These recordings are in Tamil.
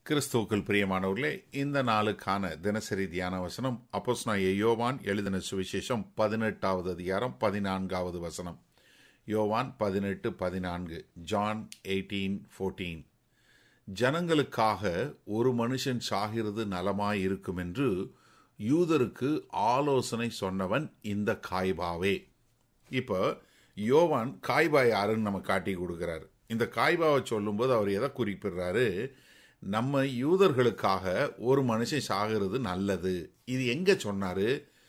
கிறிஸ்துவுக்குள் பிரியமானவர்களே இந்த நாளுக்கான தினசரி தியான வசனம் அப்போஸ்னா யோவான் எழுதின சுவிசேஷம் பதினெட்டாவது அதிகாரம் பதினான்காவது வசனம் யோவான் பதினெட்டு பதினான்கு ஜான் எயிட்டீன் ஃபோர்டீன் ஜனங்களுக்காக ஒரு மனுஷன் சாகிறது நலமாய் இருக்கும் என்று யூதருக்கு ஆலோசனை சொன்னவன் இந்த காய்பாவே இப்போ யோவான் காய்பா யாருன்னு நம்ம காட்டி கொடுக்குறாரு இந்த காய்பாவை சொல்லும்போது அவர் எதை குறிப்பிடுறாரு நம்ம யூதர்களுக்காக ஒரு மனுஷன் சாகிறது நல்லது இது எங்க சொன்னாரு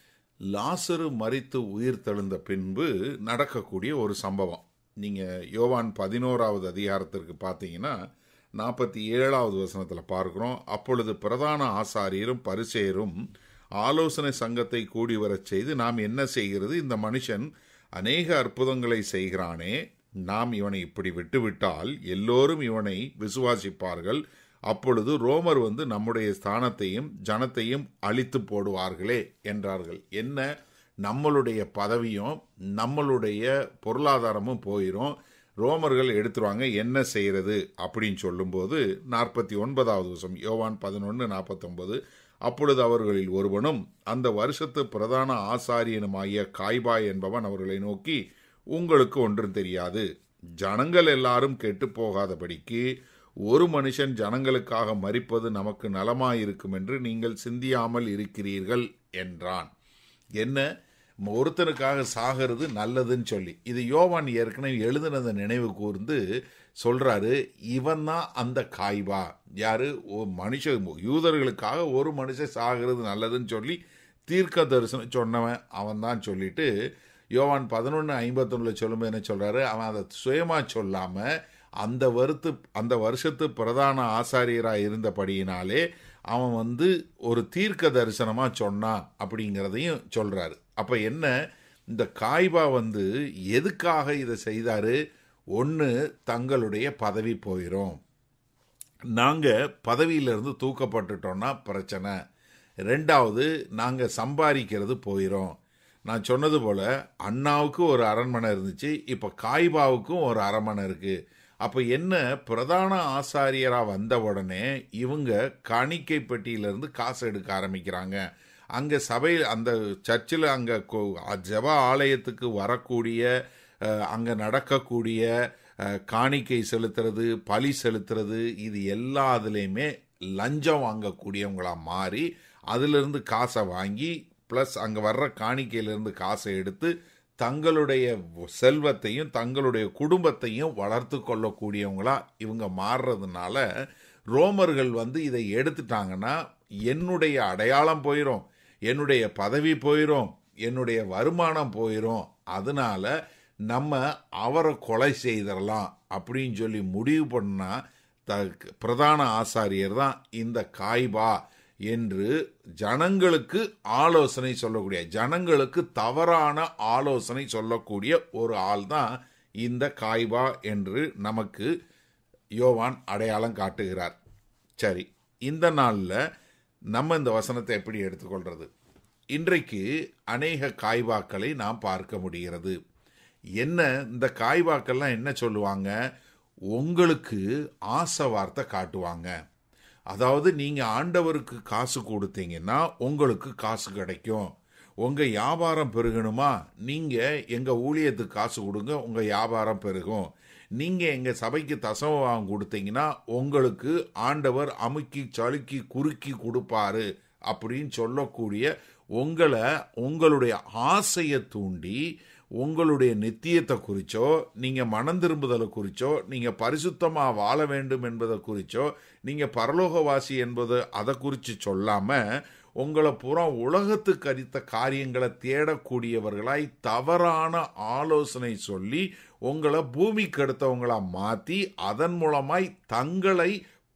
லாசரு மறித்து உயிர் தெழுந்த பின்பு நடக்கக்கூடிய ஒரு சம்பவம் நீங்க யோவான் பதினோராவது அதிகாரத்திற்கு பார்த்தீங்கன்னா நாற்பத்தி ஏழாவது வசனத்தில் பார்க்கிறோம் அப்பொழுது பிரதான ஆசாரியரும் பரிசேரும் ஆலோசனை சங்கத்தை கூடி வரச் செய்து நாம் என்ன செய்கிறது இந்த மனுஷன் அநேக அற்புதங்களை செய்கிறானே நாம் இவனை இப்படி விட்டுவிட்டால் எல்லோரும் இவனை விசுவாசிப்பார்கள் அப்பொழுது ரோமர் வந்து நம்முடைய ஸ்தானத்தையும் ஜனத்தையும் அழித்து போடுவார்களே என்றார்கள் என்ன நம்மளுடைய பதவியும் நம்மளுடைய பொருளாதாரமும் போயிடும் ரோமர்கள் எடுத்துருவாங்க என்ன செய்யறது அப்படின்னு சொல்லும்போது நாற்பத்தி ஒன்பதாவது வருஷம் யோவான் பதினொன்று நாற்பத்தொன்பது அப்பொழுது அவர்களில் ஒருவனும் அந்த வருஷத்து பிரதான ஆசாரியனுமாகிய காய்பாய் என்பவன் அவர்களை நோக்கி உங்களுக்கு ஒன்றும் தெரியாது ஜனங்கள் எல்லாரும் கெட்டு போகாதபடிக்கு ஒரு மனுஷன் ஜனங்களுக்காக மறிப்பது நமக்கு நலமாயிருக்கும் என்று நீங்கள் சிந்தியாமல் இருக்கிறீர்கள் என்றான் என்ன ஒருத்தனுக்காக சாகிறது நல்லதுன்னு சொல்லி இது யோவான் ஏற்கனவே எழுதுனதை நினைவு கூர்ந்து சொல்றாரு இவன் தான் அந்த காய்வா யாரு மனுஷ யூதர்களுக்காக ஒரு மனுஷன் சாகிறது நல்லதுன்னு சொல்லி தீர்க்க தரிசனம் சொன்னவன் அவன் தான் சொல்லிட்டு யோவான் பதினொன்று ஐம்பத்தொன்னில் சொல்லும்போது என்ன சொல்றாரு அவன் அதை சுயமா சொல்லாம அந்த வருத்து அந்த வருஷத்து பிரதான ஆசாரியராக இருந்தபடியினாலே அவன் வந்து ஒரு தீர்க்க தரிசனமாக சொன்னான் அப்படிங்கிறதையும் சொல்றாரு அப்போ என்ன இந்த காய்பா வந்து எதுக்காக இதை செய்தாரு ஒன்று தங்களுடைய பதவி போயிடும் நாங்கள் பதவியிலிருந்து தூக்கப்பட்டுட்டோம்னா பிரச்சனை ரெண்டாவது நாங்கள் சம்பாதிக்கிறது போயிடும் நான் சொன்னது போல் அண்ணாவுக்கு ஒரு அரண்மனை இருந்துச்சு இப்போ காய்பாவுக்கும் ஒரு அரண்மனை இருக்குது அப்போ என்ன பிரதான ஆசாரியராக வந்த உடனே இவங்க காணிக்கை பெட்டியிலேருந்து காசு எடுக்க ஆரம்பிக்கிறாங்க அங்கே சபையில் அந்த சர்ச்சில் அங்கே ஜப ஆலயத்துக்கு வரக்கூடிய அங்கே நடக்கக்கூடிய காணிக்கை செலுத்துறது பலி செலுத்துறது இது எல்லாத்துலேயுமே லஞ்சம் வாங்கக்கூடியவங்களாக மாறி அதிலிருந்து காசை வாங்கி ப்ளஸ் அங்கே வர்ற காணிக்கையிலிருந்து காசை எடுத்து தங்களுடைய செல்வத்தையும் தங்களுடைய குடும்பத்தையும் வளர்த்து கொள்ளக்கூடியவங்களா இவங்க மாறுறதுனால ரோமர்கள் வந்து இதை எடுத்துட்டாங்கன்னா என்னுடைய அடையாளம் போயிடும் என்னுடைய பதவி போயிடும் என்னுடைய வருமானம் போயிடும் அதனால நம்ம அவரை கொலை செய்திடலாம் அப்படின்னு சொல்லி முடிவு பண்ணா த பிரதான ஆசாரியர் தான் இந்த காய்பா என்று ஜனங்களுக்கு ஆலோசனை சொல்லக்கூடிய ஜனங்களுக்கு தவறான ஆலோசனை சொல்லக்கூடிய ஒரு ஆள் தான் இந்த காய்பா என்று நமக்கு யோவான் அடையாளம் காட்டுகிறார் சரி இந்த நாளில் நம்ம இந்த வசனத்தை எப்படி எடுத்துக்கொள்றது இன்றைக்கு அநேக காய்வாக்களை நாம் பார்க்க முடிகிறது என்ன இந்த காய்வாக்கள்லாம் என்ன சொல்லுவாங்க உங்களுக்கு ஆசை வார்த்தை காட்டுவாங்க அதாவது நீங்கள் ஆண்டவருக்கு காசு கொடுத்தீங்கன்னா உங்களுக்கு காசு கிடைக்கும் உங்கள் வியாபாரம் பெருகணுமா நீங்கள் எங்கள் ஊழியத்துக்கு காசு கொடுங்க உங்கள் வியாபாரம் பெருகும் நீங்கள் எங்கள் சபைக்கு தசமம் கொடுத்தீங்கன்னா உங்களுக்கு ஆண்டவர் அமுக்கி சளுக்கி குறுக்கி கொடுப்பாரு அப்படின்னு சொல்லக்கூடிய உங்களை உங்களுடைய ஆசையை தூண்டி உங்களுடைய நித்தியத்தை குறிச்சோ நீங்கள் மனம் திரும்புதலை குறிச்சோ நீங்கள் பரிசுத்தமாக வாழ வேண்டும் என்பதை குறிச்சோ நீங்கள் பரலோகவாசி என்பது அதை குறித்து சொல்லாமல் உங்களை பூரா உலகத்துக்கு அடித்த காரியங்களை தேடக்கூடியவர்களாய் தவறான ஆலோசனை சொல்லி உங்களை பூமிக்கு எடுத்தவங்களா மாற்றி அதன் மூலமாய் தங்களை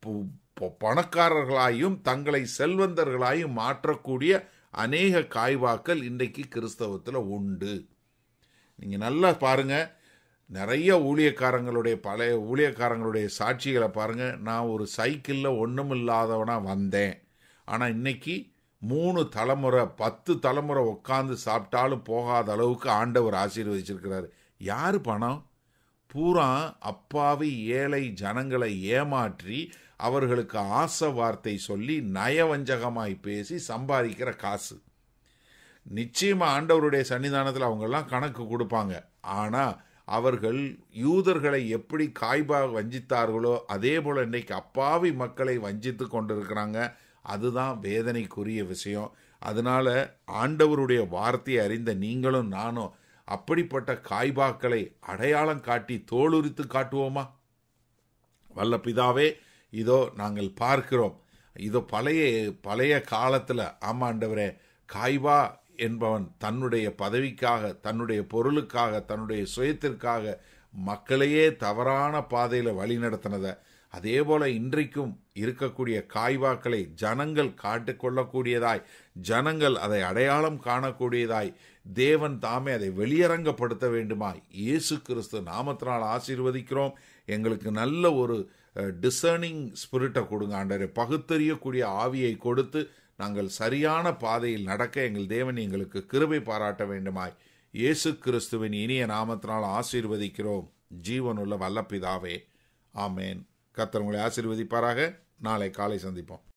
பணக்காரர்களாயும் தங்களை செல்வந்தர்களாயும் மாற்றக்கூடிய அநேக காய்வாக்கள் இன்றைக்கு கிறிஸ்தவத்தில் உண்டு நீங்கள் நல்லா பாருங்க நிறைய ஊழியக்காரங்களுடைய பழைய ஊழியக்காரங்களுடைய சாட்சிகளை பாருங்க நான் ஒரு சைக்கிளில் ஒன்றும் இல்லாதவனாக வந்தேன் ஆனால் இன்னைக்கு மூணு தலைமுறை பத்து தலைமுறை உட்காந்து சாப்பிட்டாலும் போகாத அளவுக்கு ஆண்டவர் ஆசீர்வதிச்சிருக்கிறாரு யார் பணம் பூரா அப்பாவி ஏழை ஜனங்களை ஏமாற்றி அவர்களுக்கு ஆசை வார்த்தை சொல்லி நயவஞ்சகமாய் பேசி சம்பாதிக்கிற காசு நிச்சயமா ஆண்டவருடைய சன்னிதானத்தில் அவங்கெல்லாம் கணக்கு கொடுப்பாங்க ஆனால் அவர்கள் யூதர்களை எப்படி காய்பா வஞ்சித்தார்களோ அதே போல் இன்றைக்கு அப்பாவி மக்களை வஞ்சித்து கொண்டிருக்கிறாங்க அதுதான் வேதனைக்குரிய விஷயம் அதனால ஆண்டவருடைய வார்த்தையை அறிந்த நீங்களும் நானும் அப்படிப்பட்ட காய்பாக்களை அடையாளம் காட்டி தோலுரித்து காட்டுவோமா வல்ல பிதாவே இதோ நாங்கள் பார்க்கிறோம் இதோ பழைய பழைய காலத்தில் ஆமாண்டவரே காய்பா என்பவன் தன்னுடைய பதவிக்காக தன்னுடைய பொருளுக்காக தன்னுடைய சுயத்திற்காக மக்களையே தவறான பாதையில் வழி நடத்தினதை அதே போல இன்றைக்கும் இருக்கக்கூடிய காய்வாக்களை ஜனங்கள் காட்டிக்கொள்ளக்கூடியதாய் ஜனங்கள் அதை அடையாளம் காணக்கூடியதாய் தேவன் தாமே அதை வெளியரங்கப்படுத்த வேண்டுமாய் இயேசு கிறிஸ்து நாமத்தினால் ஆசீர்வதிக்கிறோம் எங்களுக்கு நல்ல ஒரு டிசர்னிங் ஸ்பிரிட்டை கொடுங்க ஆண்டரை பகுத்தறியக்கூடிய ஆவியை கொடுத்து நாங்கள் சரியான பாதையில் நடக்க எங்கள் தேவன் எங்களுக்கு கிருபை பாராட்ட வேண்டுமாய் இயேசு கிறிஸ்துவின் இனிய நாமத்தினால் ஆசீர்வதிக்கிறோம் ஜீவனுள்ள வல்லப்பிதாவே ஆமேன் கர்த்தர் உங்களை ஆசீர்வதிப்பாராக நாளை காலை சந்திப்போம்